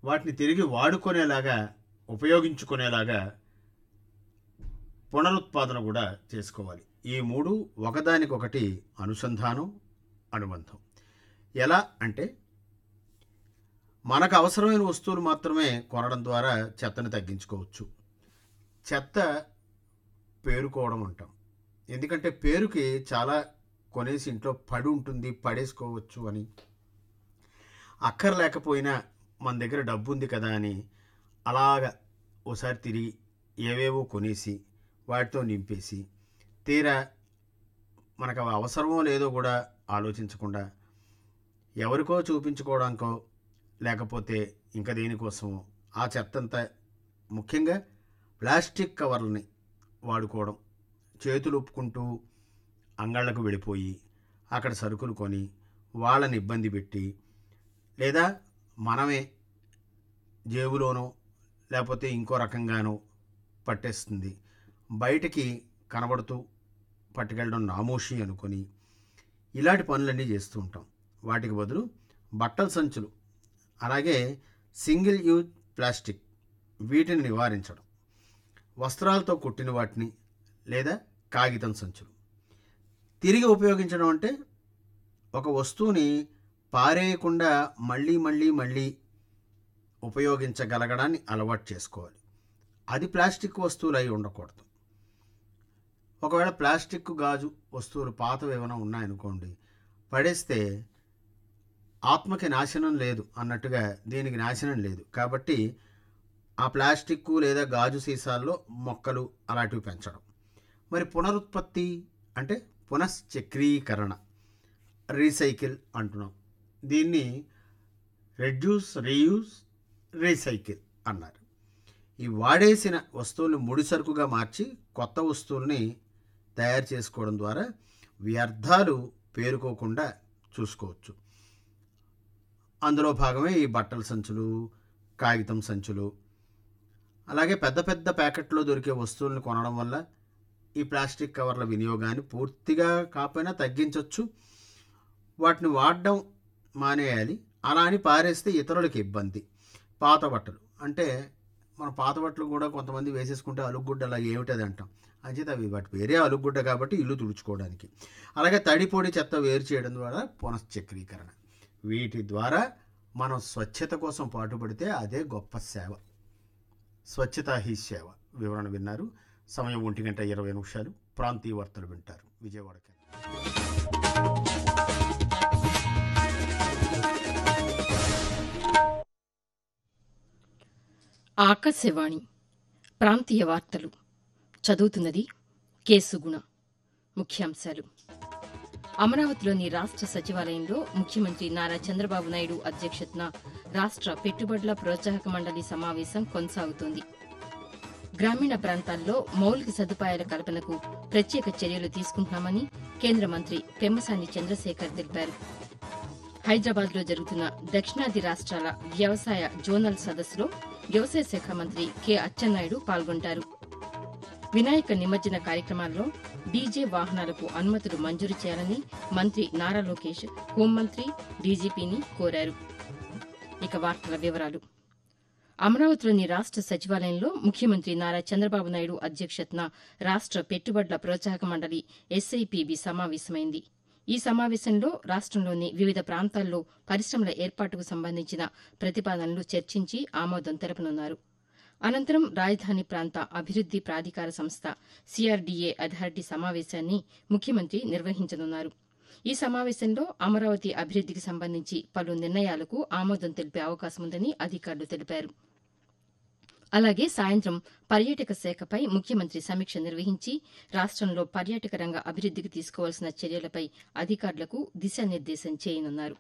వాటిని తిరిగి వాడుకునేలాగా ఉపయోగించుకునేలాగా పునరుత్పాదన కూడా చేసుకోవాలి ఈ మూడు ఒకదానికొకటి అనుసంధానం అనుబంధం ఎలా అంటే మనకు అవసరమైన వస్తువులు మాత్రమే కొనడం ద్వారా చెత్తను తగ్గించుకోవచ్చు చెత్త పేరుకోవడం అంటాం ఎందుకంటే పేరుకి చాలా కొనేసి ఇంట్లో పడి ఉంటుంది పడేసుకోవచ్చు అని అక్కర్లేకపోయినా మన దగ్గర డబ్బు ఉంది కదా అని అలాగా ఓసారి తిరిగి ఏవేవో కొనేసి వాటితో నింపేసి తీరా మనకు అవి అవసరమో లేదో కూడా ఆలోచించకుండా ఎవరికో చూపించుకోవడానికో లేకపోతే ఇంకా దేనికోసమో ఆ చెత్తంతా ముఖ్యంగా ప్లాస్టిక్ కవర్లని వాడుకోవడం చేతులు ఒప్పుకుంటూ అంగళ్ళకు వెళ్ళిపోయి అక్కడ సరుకులు కొని వాళ్ళని ఇబ్బంది పెట్టి లేదా మనమే జేబులోనో లేకపోతే ఇంకో రకంగానో పట్టేస్తుంది బయటికి కనబడుతూ పట్టుకెళ్ళడం నామోషి అనుకొని ఇలాంటి పనులన్నీ చేస్తూ ఉంటాం వాటికి బదులు బట్టల సంచులు అలాగే సింగిల్ యూజ్ ప్లాస్టిక్ వీటిని నివారించడం వస్త్రాలతో కుట్టిన వాటిని లేదా కాగితం సంచులు తిరిగి ఉపయోగించడం అంటే ఒక వస్తువుని పారేయకుండా మళ్ళీ మళ్ళీ మళ్ళీ ఉపయోగించగలగడాన్ని అలవాటు చేసుకోవాలి అది ప్లాస్టిక్ వస్తువులు అయి ఉండకూడదు ఒకవేళ ప్లాస్టిక్ గాజు వస్తువులు పాతవి ఏమైనా ఉన్నాయనుకోండి పడేస్తే ఆత్మకి నాశనం లేదు అన్నట్టుగా దీనికి నాశనం లేదు కాబట్టి ఆ ప్లాస్టిక్ లేదా గాజు సీసాల్లో మొక్కలు అలాంటివి పెంచడం మరి పునరుత్పత్తి అంటే పునశ్చక్రీకరణ రీసైకిల్ అంటున్నాం దీన్ని రెడ్యూస్ రీయూస్ రీసైకిల్ అన్నారు ఈ వాడేసిన వస్తువుల్ని ముడిసరుకుగా మార్చి కొత్త వస్తువుల్ని తయారు చేసుకోవడం ద్వారా వ్యర్థాలు పేరుకోకుండా చూసుకోవచ్చు అందులో భాగమే ఈ బట్టల సంచులు కాగితం సంచులు అలాగే పెద్ద పెద్ద ప్యాకెట్లో దొరికే వస్తువులను కొనడం వల్ల ఈ ప్లాస్టిక్ కవర్ల వినియోగాన్ని పూర్తిగా కాకపోయినా తగ్గించవచ్చు వాటిని వాడడం మానేయాలి అలా అని పారేస్తే ఇతరులకి ఇబ్బంది పాత బట్టలు అంటే మన పాత బట్టలు కూడా కొంతమంది వేసేసుకుంటే అలుగుడ్డ అలా ఏమిటది అంటాం అంచేత అవి వాటి వేరే అలుగుడ్డ కాబట్టి ఇల్లు తుడుచుకోవడానికి అలాగే తడి పొడి చెత్త వేరు చేయడం ద్వారా పునశ్చక్రీకరణ వీటి ద్వారా మనం స్వచ్ఛత కోసం పాటుపడితే అదే గొప్ప సేవ స్వచ్ఛతా హీ సేవ వివరణ విన్నారు సమయం ఒంటి గంట ఇరవై నిమిషాలు ప్రాంతీయ వార్తలు వింటారు విజయవాడ కేంద్రం. ఆకాశవాణి ప్రాంతీయ వార్తలు చదువుతున్నది కేసుగుణ ముఖ్యాంశాలు అమరావతిలోని రాష్ట్ర సచివాలయంలో ముఖ్యమంత్రి నారా చంద్రబాబు నాయుడు అధ్యక్షతన రాష్ట్ర పెట్టుబడుల ప్రోత్సాహక మండలి సమావేశం కొనసాగుతోంది గ్రామీణ ప్రాంతాల్లో మౌలిక సదుపాయాల కల్పనకు ప్రత్యేక చర్యలు తీసుకుంటున్నామని కేంద్ర మంత్రి పెమ్మసాని చంద్రశేఖర్ తెలిపారు హైదరాబాద్ లో జరుగుతున్న దక్షిణాది రాష్ట్రాల వ్యవసాయ జోనల్ సదస్సులో వ్యవసాయ శాఖ మంత్రి కె అచ్చెన్నాయుడు పాల్గొంటారు వినాయక నిమజ్జన కార్యక్రమాల్లో డీజే వాహనాలకు అనుమతులు మంజూరు చేయాలని మంత్రి నారా లోకేష్ హోంమంత్రి డీజీపీని కోరారు ఇక వార్తల వివరాలు అమరావతిలోని రాష్ట్ర సచివాలయంలో ముఖ్యమంత్రి నారా చంద్రబాబు నాయుడు అధ్యక్షతన రాష్ట్ర పెట్టుబడుల ప్రోత్సాహక మండలి ఎస్ఐపిబి సమావేశమైంది ఈ సమావేశంలో రాష్ట్రంలోని వివిధ ప్రాంతాల్లో పరిశ్రమల ఏర్పాటుకు సంబంధించిన ప్రతిపాదనలు చర్చించి ఆమోదం తెలపనున్నారు అనంతరం రాజధాని ప్రాంత అభివృద్ది ప్రాధికార సంస్థ సిఆర్డీఏ అథారిటీ సమావేశాన్ని ముఖ్యమంత్రి నిర్వహించనున్నారు ఈ సమావేశంలో అమరావతి అభివృద్దికి సంబంధించి పలు నిర్ణయాలకు ఆమోదం తెలిపే అవకాశముందని అధికారులు తెలిపారు అలాగే సాయంత్రం పర్యాటక శాఖపై ముఖ్యమంత్రి సమీక్ష నిర్వహించి రాష్టంలో పర్యాటక రంగ అభివృద్దికి తీసుకోవాల్సిన చర్యలపై అధికారులకు దిశానిర్దేశం చేయనున్నారు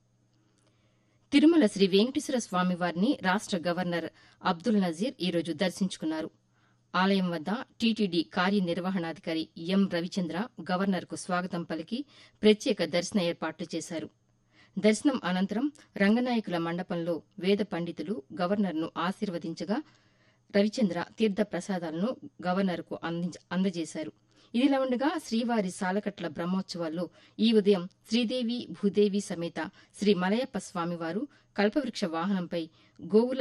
తిరుమల శ్రీ వెంకటేశ్వర స్వామివారిని రాష్ట గవర్నర్ అబ్దుల్ నజీర్ ఈరోజు దర్శించుకున్నారు ఆలయం వద్ద టీటీడీ కార్యనిర్వహణాధికారి ఎం రవిచంద్ర గవర్నర్కు స్వాగతం పలికి ప్రత్యేక దర్శన ఏర్పాట్లు చేశారు దర్శనం అనంతరం రంగనాయకుల మండపంలో వేద పండితులు గవర్నర్ను ఆశీర్వదించగా రవిచంద్ర తీర్థ ప్రసాదాలను గవర్నర్కు అందించ- అందజేశారు ఇదిలా ఉండగా శ్రీవారి సాలకట్ల బ్రహ్మోత్సవాల్లో ఈ ఉదయం శ్రీదేవి భూదేవి సమేత శ్రీ మలయప్ప స్వామివారు కల్పవృక్ష వాహనంపై గోవుల